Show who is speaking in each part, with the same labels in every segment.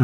Speaker 1: ആ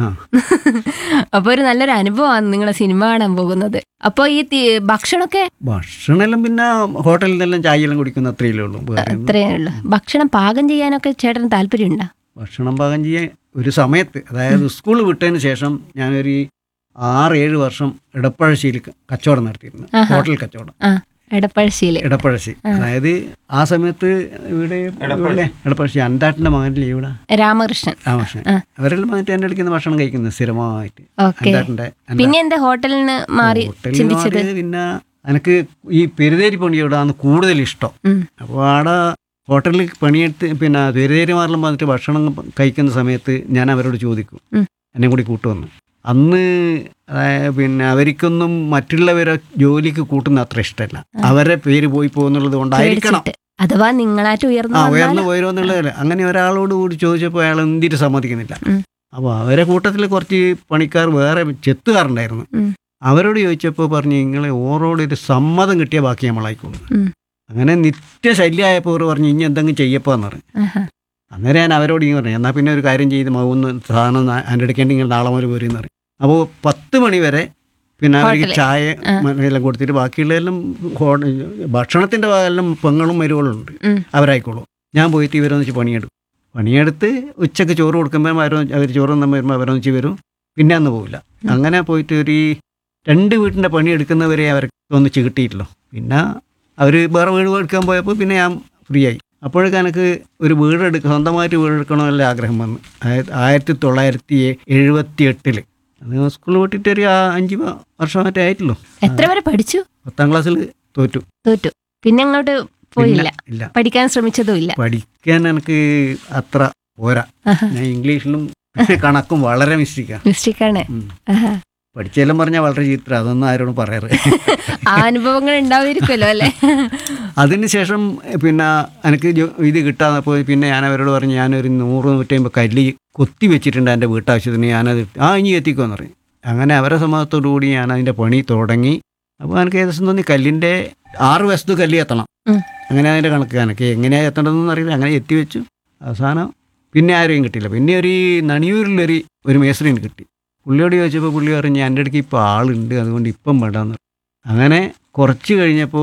Speaker 2: അപ്പൊ ഒരു നല്ലൊരു അനുഭവമാണ് നിങ്ങളെ സിനിമ കാണാൻ പോകുന്നത് അപ്പൊ ഈ തി- ഭക്ഷണമൊക്കെ
Speaker 1: ഭക്ഷണമെല്ലാം പിന്നെ ഹോട്ടലിൽ നിന്നെല്ലാം ചായയെല്ലാം കുടിക്കുന്ന അത്രയല്ലേ ഉള്ളൂ വേറെ ഒന്നും.
Speaker 2: അത്രയേ ഉള്ളൂ ഭക്ഷണം പാകം ചെയ്യാനൊക്കെ ചേട്ടന് താല്പര്യമുണ്ടോ
Speaker 1: ഭക്ഷണം പാകം ചെയ്യാൻ ഒരു സമയത്ത് അതായത് സ്കൂൾ വിട്ടതിന് ശേഷം ഞാനൊരു ആറ് ഏഴ് വർഷം ഇടപ്പഴശ്ശിയിൽ കച്ചവടം നടത്തിയിരുന്നു
Speaker 2: ആഹാ.
Speaker 1: ഹോട്ടൽ കച്ചവടം
Speaker 2: ആ എടപ്പഴശ്ശിയില്
Speaker 1: ഇടപ്പഴശ്ശി അതായത് ആ സമയത്ത് ഇവിടെ ഇവിടെ ഇടപ്പഴശ്ശി അന്താട്ടിന്റെ മകനില്ലേ ഇവിടെ
Speaker 2: രാമകൃഷ്ണൻ
Speaker 1: രാമകൃഷ്ണൻ
Speaker 2: ആ.
Speaker 1: അവരെല്ലാം വന്നിട്ട് എൻ്റെ അടുക്കുന്ന ഭക്ഷണം കഴിക്കുന്നത് സ്ഥിരമായിട്ട്
Speaker 2: ഓക്കെ
Speaker 1: അന്താട്ടിന്റെ
Speaker 2: പിന്നെ എന്താ ഹോട്ടലിൽ നിന്ന് മാറി
Speaker 1: ഹോട്ടലിൽ
Speaker 2: ചിന്തിച്ചത്
Speaker 1: മാറി പിന്നെ എനിക്ക് ഈ പെരുതേരി പണിയോടാണ് കൂടുതൽ ഇഷ്ടം
Speaker 2: ഉം.
Speaker 1: അപ്പോൾ ആടെ ഹോട്ടലിൽ പണിയെടുത്ത് പിന്നെ പെരുതേരിമാരെല്ലാം വന്നിട്ട് ഭക്ഷണം കഴിക്കുന്ന സമയത്ത് ഞാൻ അവരോട് ചോദിക്കും
Speaker 2: ഉം.
Speaker 1: എന്നെ കൂടി കൂട്ടുവന്ന് അന്ന് അതായത് പിന്നെ അവർക്കൊന്നും മറ്റുള്ളവരെ ജോലിക്ക് കൂട്ടുന്ന അത്ര ഇഷ്ടമല്ല അവരെ പേര് പോയി പോകുന്നുള്ളത് കൊണ്ടായിരിക്കണം
Speaker 2: പേടിച്ചിട്ട് അഥവാ നിങ്ങളായിട്ട് ഉയർന്നു
Speaker 1: ആ
Speaker 2: വന്നാലോ?
Speaker 1: ഉയർന്നു പോയരോ എന്നുള്ളതല്ല അങ്ങനെ ഒരാളോട് കൂടി ചോദിച്ചപ്പോൾ അയാൾ എന്തിട്ട് സമ്മതിക്കുന്നില്ല
Speaker 2: ഉം.
Speaker 1: അപ്പോൾ അവരെ കൂട്ടത്തിൽ കുറച്ച് പണിക്കാർ വേറെ ചെത്തുകാരുണ്ടായിരുന്നു
Speaker 2: ഉം.
Speaker 1: അവരോട് ചോദിച്ചപ്പോൾ പറഞ്ഞു നിങ്ങളെ ഓരോട് ഒരു സമ്മതം കിട്ടിയ ബാക്കി നമ്മളായിക്കോളും
Speaker 2: ഉം.
Speaker 1: അങ്ങനെ നിത്യ ശല്യമായപ്പോൾ അവർ പറഞ്ഞു ഇനി എന്തെങ്കിലും ചെയ്യപ്പോന്ന് പറഞ്ഞു
Speaker 2: ആഹാ.
Speaker 1: അന്നേരം ഞാൻ അവരോട് ഇങ്ങനെ പറഞ്ഞു എന്നാൽ പിന്നെ ഒരു കാര്യം ചെയ്ത് മൗന്ന് സാധനം നാ- എൻ്റെ അടുക്കേണ്ടി നിങ്ങൾ നാളെ മുതൽ പോരെന്ന് പറയും അപ്പോൾ പത്ത് മണി വരെ പിന്നെ അവർക്ക്
Speaker 2: ഹോട്ടലിൽ.
Speaker 1: ചായ
Speaker 2: ആ.
Speaker 1: എല്ലാം കൊടുത്തിട്ട് ബാക്കിയുള്ളതെല്ലാം ഹോ- ഭക്ഷണത്തിൻ്റെ എല്ലാം പെങ്ങളും മരുകളുണ്ട്
Speaker 2: ഉം.
Speaker 1: അവരായിക്കോളും ഞാൻ പോയിട്ട് ഇവരൊന്നിച്ച് പണിയെടുക്കും പണിയെടുത്ത് ഉച്ചക്ക് ചോറ് കൊടുക്കുമ്പോൾ അവർ അവർ ചോറ് നമ്മൾ വരുമ്പോൾ അവരൊന്നിച്ച് വരും പിന്നെ അന്ന് പോവില്ല
Speaker 2: ഉം.
Speaker 1: അങ്ങനെ പോയിട്ട് ഒരു ഈ രണ്ട് വീട്ടിൻ്റെ പണി എടുക്കുന്നവരെ അവർക്ക് ഒന്നിച്ച് കിട്ടിയിട്ടില്ലോ പിന്നെ അവർ വേറെ വീട് എടുക്കാൻ പോയപ്പോൾ പിന്നെ ഞാൻ ഫ്രീ ആയി അപ്പോഴേക്കും എനിക്ക് ഒരു വീട് എടുക്ക സ്വന്തമായിട്ട് വീട് എടുക്കണമെന്നുള്ള ആഗ്രഹം വന്നു ആയിരത്തി ആയിരത്തി തൊള്ളായിരത്തി എഴുപത്തി എട്ടില് അത് സ്കൂൾ വിട്ടിട്ട് ഒരു ആ- അഞ്ച് വ- വർഷം മറ്റേ ആയിട്ടുള്ളൂ
Speaker 2: എത്ര വരെ പഠിച്ചു
Speaker 1: പത്താം ക്ലാസ്സിൽ തോറ്റു
Speaker 2: തോറ്റു പിന്നെ അങ്ങോട്ട് പോയില്ല
Speaker 1: പിന്നെ ഇല്ല
Speaker 2: പഠിക്കാൻ ശ്രമിച്ചതും ഇല്ല
Speaker 1: പഠിക്കാൻ എനിക്ക് അത്ര പോരാ
Speaker 2: ആഹാ.
Speaker 1: ഞാൻ ഇംഗ്ലീഷിലും കണക്കും വളരെ മിസ്റ്റേക്കാണ്
Speaker 2: മിസ്റ്റേക്കാണ് ആഹാ.
Speaker 1: പഠിച്ചെല്ലാം പറഞ്ഞാൽ വളരെ ചീത്ര അതൊന്നും ആരോടും പറയാറ്
Speaker 2: ആ അനുഭവങ്ങൾ ഉണ്ടാവുമായിരിക്കുമല്ലോ അല്ലെ
Speaker 1: അതിനുശേഷം പിന്നെ എനിക്ക് ജോ- ഇത് കിട്ടാന്നപ്പോൾ പിന്നെ ഞാൻ അവരോട് പറഞ്ഞു ഞാനൊരു നൂറ് നൂറ്റമ്പത് കല്ല് കൊത്തി വെച്ചിട്ടുണ്ട് എൻ്റെ വീട്ടാവശ്യത്തിന് ഞാനത് ആ ഇനി എത്തിക്കുമെന്ന് പറഞ്ഞു അങ്ങനെ അവരെ സമ്മതത്തോടു കൂടി ഞാൻ അതിൻ്റെ പണി തുടങ്ങി അപ്പോൾ എനിക്ക് ഏകദേശം തോന്നി കല്ലിൻ്റെ ആറ് വശത്ത് കല്ല് എത്തണം
Speaker 2: ഉം.
Speaker 1: അങ്ങനെ അതിൻ്റെ കണക്ക് എനിക്ക് എങ്ങനെയാണ് എത്തേണ്ടതെന്ന് അറിയില്ല അങ്ങനെ എത്തി വെച്ചു അവസാനം പിന്നെ ആരെയും കിട്ടിയില്ല പിന്നെ ഒരു നണിയൂരിലൊരു ഒരു മേസ്ത്രീന് കിട്ടി പുള്ളിയോട് ചോദിച്ചപ്പോൾ പുള്ളി പറഞ്ഞു എൻ്റെ അടുക്ക് ഇപ്പോൾ ആളുണ്ട് അതുകൊണ്ട് ഇപ്പം വേണ്ടാന്ന് പറഞ്ഞു. അങ്ങനെ കുറച്ച് കഴിഞ്ഞപ്പോൾ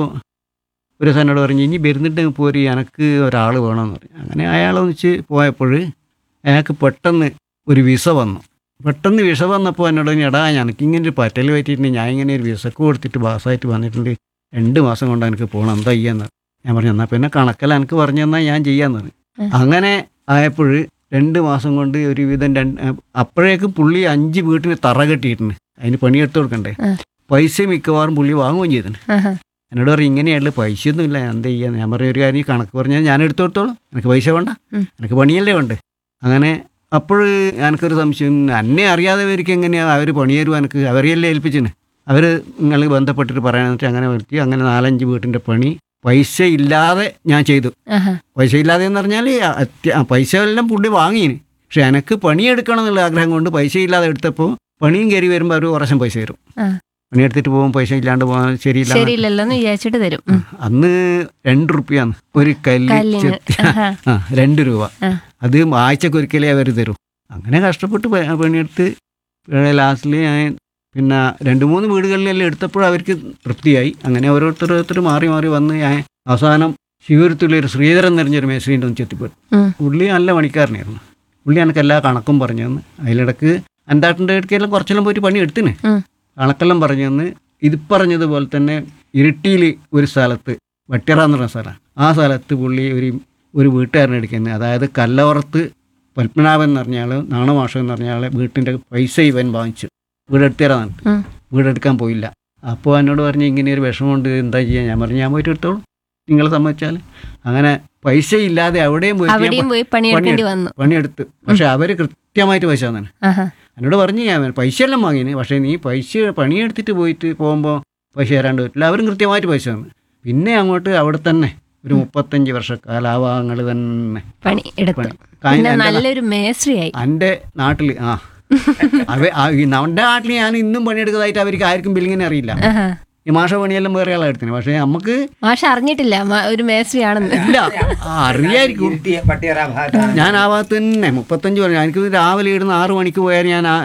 Speaker 1: ഒരു ദിവസം എന്നോട് പറഞ്ഞു ഇനി വരുന്നിട്ട് പോരി എനക്ക് ഒരാൾ വേണമെന്ന് പറഞ്ഞു അങ്ങനെ അയാളെ ഒന്നിച്ച് പോയപ്പോൾ അയാൾക്ക് പെട്ടെന്ന് ഒരു വിസ വന്നു പെട്ടെന്ന് വിസ വന്നപ്പോൾ എന്നോട് പറഞ്ഞു, എടാ എനിക്ക് ഇങ്ങനെ ഒരു പറ്റൽ പറ്റിയിട്ടുണ്ട് ഞാൻ ഇങ്ങനെ ഒരു വിസക്ക് കൊടുത്തിട്ട് പാസ്സായിട്ട് വന്നിട്ടുണ്ട് രണ്ട് മാസം കൊണ്ട് എനിക്ക് പോകണം എന്താ ചെയ്യാന്ന് ഞാൻ പറഞ്ഞു എന്നാൽ പിന്നെ കണക്കല്ല എനിക്ക് പറഞ്ഞു തന്നാൽ ഞാൻ ചെയ്യാന്ന് പറഞ്ഞു
Speaker 2: ഉം.
Speaker 1: അങ്ങനെ ആയപ്പോൾ രണ്ട് മാസം കൊണ്ട് ഒരുവിധം രണ്ട് അപ്പോഴേക്കും പുള്ളി അഞ്ച് വീട്ടിന് തറ കെട്ടിയിട്ടുണ്ട് അതിന് പണിയെടുത്ത് കൊടുക്കണ്ടേ
Speaker 2: ഉം.
Speaker 1: പൈസ മിക്കവാറും പുള്ളി വാങ്ങുകയും ചെയ്തിട്ടുണ്ട്
Speaker 2: ആഹാ.
Speaker 1: എന്നോട് പറയും ഇങ്ങനെയുള്ള പൈസ ഒന്നുമില്ല ഞാൻ എന്താ ചെയ്യാന്ന് ഞാൻ പറഞ്ഞ ഒരു കാര്യം ഈ കണക്ക് പറഞ്ഞാൽ ഞാൻ എടുത്തു കൊടുത്തോളാം എനിക്ക് പൈസ വേണ്ട
Speaker 2: ഉം.
Speaker 1: എനിക്ക് പണിയല്ലേ വേണ്ട അങ്ങനെ അപ്പോൾ എനിക്കൊരു സംശയം എന്നെ അറിയാതെവർക്ക് എങ്ങനെയാണ് അവർ പണി തരുവാ എനിക്ക് അവരെയല്ലേ ഏൽപ്പിച്ചിന് അവർ നിങ്ങൾ ബന്ധപ്പെട്ടിട്ട് പറയാന്ന് വെച്ചാൽ അങ്ങനെ വരുത്തി അങ്ങനെ നാലഞ്ച് വീട്ടിൻ്റെ പണി പൈസ ഇല്ലാതെ ഞാൻ ചെയ്തു
Speaker 2: ആഹാ.
Speaker 1: പൈസ ഇല്ലാതെ എന്ന് പറഞ്ഞാൽ അത്യ ആ പൈസ എല്ലാം പുള്ളി വാങ്ങിന് പക്ഷെ എനിക്ക് പണിയെടുക്കണം എന്നുള്ള ആഗ്രഹം കൊണ്ട് പൈസ ഇല്ലാതെ എടുത്തപ്പോൾ പണിയും കയറി വരുമ്പോൾ അവർ കുറച്ചും പൈസ തരും
Speaker 2: ആ.
Speaker 1: പണിയെടുത്തിട്ട് പോകുമ്പോൾ പൈസ ഇല്ലാണ്ട് പോകാൻ ശരിയില്ല
Speaker 2: ശരിയില്ലല്ലോ എന്ന് വിചാരിച്ചിട്ട് തരും ഉം.
Speaker 1: അന്ന് രണ്ട് റുപ്യാണ് ഒരു കല്ല്
Speaker 2: കല്ലിന്
Speaker 1: ചെത്തി
Speaker 2: ആഹാ.
Speaker 1: ആ രണ്ട് രൂപ
Speaker 2: ആ.
Speaker 1: അത് ആഴ്ചക്കൊരിക്കലേ അവർ തരും അങ്ങനെ കഷ്ടപ്പെട്ട് പ- പണിയെടുത്ത് ലാസ്റ്റിൽ ഞാൻ പിന്നെ രണ്ട് മൂന്ന് വീടുകളിലെല്ലാം എടുത്തപ്പോൾ അവർക്ക് തൃപ്തിയായി അങ്ങനെ ഓരോരുത്തർ ഓരോരുത്തർ മാറി മാറി വന്ന് ഞാൻ അവസാനം ശിവരത്തുള്ളൊരു ശ്രീധരൻ നിറഞ്ഞൊരു മേശയുടെ ഒന്ന് ചെത്തിപ്പെട്ടു
Speaker 2: ഉം.
Speaker 1: പുള്ളി നല്ല പണിക്കാരനായിരുന്നു പുള്ളി എനിക്ക് എല്ലാ കണക്കും പറഞ്ഞു തന്ന് അതിലിടക്ക് അന്താട്ടിൻ്റെ ഇടയ്ക്കെല്ലാം കുറച്ചെല്ലാം പോയിട്ട് പണി എടുത്തിന്
Speaker 2: ഉം.
Speaker 1: കണക്കെല്ലാം പറഞ്ഞു തന്ന് ഇത് പറഞ്ഞതുപോലെ തന്നെ ഇരിട്ടിയിൽ ഒരു സ്ഥലത്ത് വട്ടിയറ എന്ന് പറഞ്ഞ സ്ഥലമാണ് ആ സ്ഥലത്ത് പുള്ളി ഒരു ഒരു വീട്ടുകാരനെ എടുക്കുന്നത് അതായത് കല്ലവറത്ത് പത്മനാഭൻ എന്ന് പറഞ്ഞ ആൾ നാണമാഷം എന്ന് പറഞ്ഞ ആളെ വീട്ടിൻ്റെ പൈസ ഇവൻ വാങ്ങിച്ചു വീടെടുത്ത് തരാൻ
Speaker 2: ഉം.
Speaker 1: വീടെടുക്കാൻ പോയില്ല അപ്പോൾ എന്നോട് പറഞ്ഞ് ഇങ്ങനെ ഒരു വിഷമമുണ്ട് എന്താ ചെയ്യാൻ ഞാൻ പറഞ്ഞു ഞാൻ പോയിട്ട് എടുത്തോളൂ നിങ്ങൾ സമ്മതിച്ചാൽ അങ്ങനെ പൈസ ഇല്ലാതെ അവിടെയും പോയിട്ട് ഞാൻ
Speaker 2: അവിടെയും പോയി പണിയെടുക്കേണ്ടി വന്നു
Speaker 1: പണിയെടുത്ത് പക്ഷെ അവർ കൃത്യമായിട്ട് പൈസ തന്നെ
Speaker 2: ആഹാ.
Speaker 1: എന്നോട് പറഞ്ഞു ഞാൻ പൈസ എല്ലാം വാങ്ങിന് പക്ഷേ നീ പൈസ പണിയെടുത്തിട്ട് പോയിട്ട് പോകുമ്പോൾ പൈസ തരാണ്ട് പറ്റില്ല അവരും കൃത്യമായിട്ട് പൈസ തന്നു പിന്നെ അങ്ങോട്ട് അവിടെ തന്നെ ഒരു മുപ്പത്തഞ്ച് വർഷക്കാലം ആ ഭാഗങ്ങൾ തന്നെ
Speaker 2: പണി എടുത്തു
Speaker 1: പണി
Speaker 2: പിന്നെ
Speaker 1: എൻ്റെ
Speaker 2: നല്ലൊരു മേസ്ത്രിയായി
Speaker 1: എൻ്റെ നാട്ടിൽ ആ അവ ആ- ഈ നമ്മുടെ നാട്ടിൽ ഞാൻ ഇന്നും പണിയെടുക്കുന്നതായിട്ട് അവർക്ക് ആർക്കും ബില്ലിങ്ങിനെ അറിയില്ല
Speaker 2: ആഹാ.
Speaker 1: ഈ മാഷ പണിയെല്ലാം വേറെ ആളെ എടുത്തിന് പക്ഷേ നമുക്ക്
Speaker 2: മാഷ അറിഞ്ഞിട്ടില്ല മ- ഒരു മേസ്ത്രിയാണെന്ന്
Speaker 1: ഇല്ല ആ, അറിയായിരിക്കും
Speaker 3: ഇരുട്ടിയ പട്ടിയറ ഭാഗത്താണ്
Speaker 1: ഞാൻ ആ ഭാഗത്ത് തന്നെ മുപ്പത്തഞ്ച് പറഞ്ഞു എനിക്ക് രാവിലെ ഇടുന്ന ആറ് മണിക്ക് പോയാൽ ഞാൻ ആ